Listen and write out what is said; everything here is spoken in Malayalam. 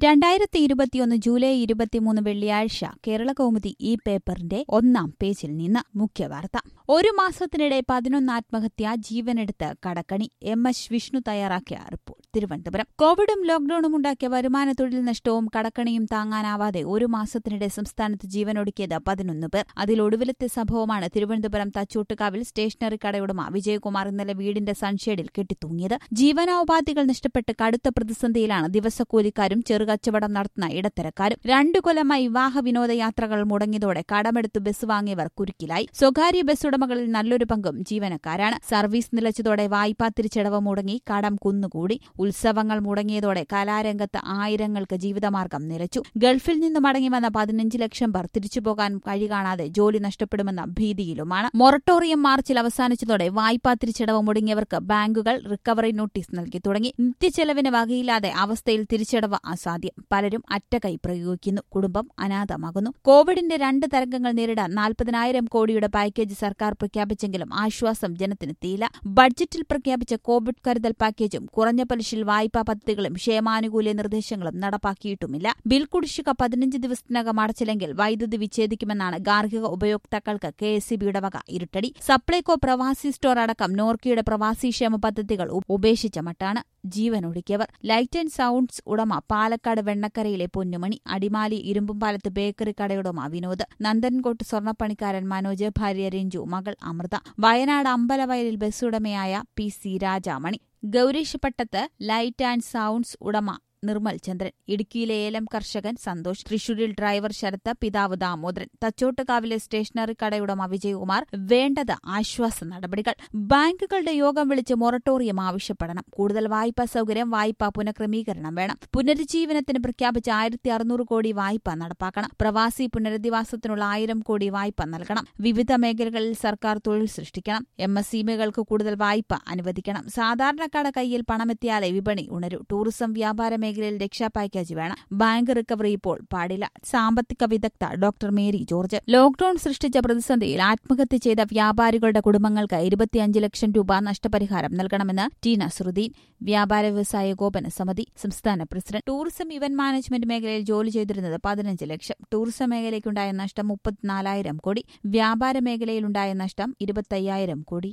രണ്ടായിരത്തി ഇരുപത്തിയൊന്ന് ജൂലൈ ഇരുപത്തിമൂന്ന് വെള്ളിയാഴ്ച കേരള കൗമുദി ഈ പേപ്പറിന്റെ ഒന്നാം പേജിൽ നിന്ന് മുഖ്യവാർത്ത ഒരു മാസത്തിനിടെ പതിനൊന്ന് ആത്മഹത്യ ജീവനെടുത്ത് കടക്കണി എം എസ് വിഷ്ണു തയ്യാറാക്കിയ റിപ്പോർട്ട് തിരുവനന്തപുരം കോവിഡും ലോക്ഡൌണും ഉണ്ടാക്കിയ വരുമാന തൊഴിൽ നഷ്ടവും കടക്കണിയും താങ്ങാനാവാതെ ഒരു മാസത്തിനിടെ സംസ്ഥാനത്ത് ജീവനൊടുക്കിയത് പതിനൊന്ന് പേർ അതിൽ ഒടുവിലത്തെ സംഭവമാണ് തിരുവനന്തപുരം തച്ചോട്ടുകാവിൽ സ്റ്റേഷനറി കടയുടമ വിജയകുമാർ ഇന്നലെ വീടിന്റെ സൺഷേഡിൽ കെട്ടിത്തൂങ്ങിയത് ജീവനോപാധികൾ നഷ്ടപ്പെട്ട് കടുത്ത പ്രതിസന്ധിയിലാണ് ദിവസക്കൂലിക്കാരും ചെറുകച്ചവടം നടത്തുന്ന ഇടത്തരക്കാരും രണ്ടു കൊല്ലമായി വിവാഹ വിനോദയാത്രകൾ മുടങ്ങിയതോടെ കടമെടുത്ത് ബസ് വാങ്ങിയവർ കുരുക്കിലായി സ്വകാര്യ ബസ് ഉടമകളിൽ നല്ലൊരു പങ്കും ജീവനക്കാരാണ് സർവീസ് നിലച്ചതോടെ വായ്പാ തിരിച്ചടവ് മുടങ്ങി കടം കുന്നുകൂടി ഉത്സവങ്ങൾ മുടങ്ങിയതോടെ കലാരംഗത്ത് ആയിരങ്ങൾക്ക് ജീവിതമാർഗം നിലച്ചു ഗൾഫിൽ നിന്ന് മടങ്ങി വന്ന പതിനഞ്ച് ലക്ഷം പേർ തിരിച്ചുപോകാൻ കഴി കാണാതെ ജോലി നഷ്ടപ്പെടുമെന്ന ഭീതിയിലുമാണ് മൊറട്ടോറിയം മാർച്ചിൽ അവസാനിച്ചതോടെ വായ്പാ തിരിച്ചടവ് മുടങ്ങിയവർക്ക് ബാങ്കുകൾ റിക്കവറി നോട്ടീസ് നൽകി തുടങ്ങി നിത്യച്ചെലവിന് വകയില്ലാതെ അവസ്ഥയിൽ തിരിച്ചടവ് അസാധ്യം പലരും അറ്റകൈ പ്രയോഗിക്കുന്നു കുടുംബം അനാഥമാകുന്നു കോവിഡിന്റെ രണ്ട് തരംഗങ്ങൾ നേരിടാൻ നാൽപ്പതിനായിരം കോടിയുടെ പാക്കേജ് സർക്കാർ പ്രഖ്യാപിച്ചെങ്കിലും ആശ്വാസം ജനത്തിനെത്തിയില്ല ബഡ്ജറ്റിൽ പ്രഖ്യാപിച്ച കോവിഡ് കരുതൽ പാക്കേജും കുറഞ്ഞ പലിശയിൽ വായ്പാ പദ്ധതികളും ക്ഷേമാനുകൂല്യ നിർദ്ദേശങ്ങളും നടപ്പാക്കിയിട്ടുമില്ല ബിൽ കുടിശ്ശിക പതിനഞ്ച് ദിവസത്തിനകം അടച്ചില്ലെങ്കിൽ വൈദ്യുതി വിച്ഛേദിക്കുമെന്നാണ് ഗാർഹിക ഉപയോക്താക്കൾക്ക് കെ എസ് സി ബിയുടെ വക ഇരുട്ടടി സപ്ലൈകോ പ്രവാസി സ്റ്റോർ അടക്കം നോർക്കിയുടെ പ്രവാസി ക്ഷേമ പദ്ധതികൾ ഉപേക്ഷിച്ച മട്ടാണ് ജീവനൊടുക്കിയവർ ലൈറ്റ് ആൻഡ് സൌണ്ട്സ് ഉടമ പാലക്കാട് വെണ്ണക്കരയിലെ പൊന്നുമണി അടിമാലി ഇരുമ്പുംപാലത്ത് ബേക്കറി കടയുടമ വിനോദ് നന്ദൻകോട്ട് സ്വർണ്ണപ്പണിക്കാരൻ മനോജ് ഭാര്യ രഞ്ജു മകൾ അമൃത വയനാട് അമ്പലവയലിൽ ബസ് ഉടമയായ പി സി രാജാമണി ഗൌരീഷപട്ടത്ത് ലൈറ്റ് ആൻഡ് സൌണ്ട്സ് ഉടമ നിർമ്മൽ ചന്ദ്രൻ ഇടുക്കിയിലെ ഏലം കർഷകൻ സന്തോഷ് തൃശൂരിൽ ഡ്രൈവർ ശരത്ത് പിതാവ് ദാമോദരൻ തച്ചോട്ടുകാവിലെ സ്റ്റേഷനറി കടയുടമ വിജയകുമാർ വേണ്ടത് ആശ്വാസ നടപടികൾ ബാങ്കുകളുടെ യോഗം വിളിച്ച് മൊറട്ടോറിയം ആവശ്യപ്പെടണം കൂടുതൽ വായ്പാ സൌകര്യം വായ്പാ പുനഃക്രമീകരണം വേണം പുനരുജ്ജീവനത്തിന് പ്രഖ്യാപിച്ച ആയിരത്തി അറുന്നൂറ് കോടി വായ്പ നടപ്പാക്കണം പ്രവാസി പുനരധിവാസത്തിനുള്ള ആയിരം കോടി വായ്പ നൽകണം വിവിധ മേഖലകളിൽ സർക്കാർ തൊഴിൽ സൃഷ്ടിക്കണം എം എസ് സിമകൾക്ക് കൂടുതൽ വായ്പ അനുവദിക്കണം സാധാരണക്കാരുടെ കയ്യിൽ പണമെത്തിയാലേ വിപണി ഉണരൂ ടൂറിസം വ്യാപാര മേഖലയിൽ രക്ഷാ പാക്കേജ് വേണം ബാങ്ക് റിക്കവറി ഇപ്പോൾ പാടില്ല സാമ്പത്തിക വിദഗ്ധ ഡോക്ടർ മേരി ജോർജ് ലോക്ഡൌൺ സൃഷ്ടിച്ച പ്രതിസന്ധിയിൽ ആത്മഹത്യ ചെയ്ത വ്യാപാരികളുടെ കുടുംബങ്ങൾക്ക് ഇരുപത്തിയഞ്ച് ലക്ഷം രൂപ നഷ്ടപരിഹാരം നൽകണമെന്ന് ടി നസറുദ്ദീൻ വ്യാപാര വ്യവസായ ഏകോപന സമിതി സംസ്ഥാന പ്രസിഡന്റ് ടൂറിസം ഇവന്റ് മാനേജ്മെന്റ് മേഖലയിൽ ജോലി ചെയ്തിരുന്നത് പതിനഞ്ച് ലക്ഷം ടൂറിസം മേഖലയ്ക്കുണ്ടായ നഷ്ടം മുപ്പത്തിനാലായിരം കോടി വ്യാപാര മേഖലയിലുണ്ടായ നഷ്ടം ഇരുപത്തയ്യായിരം കോടി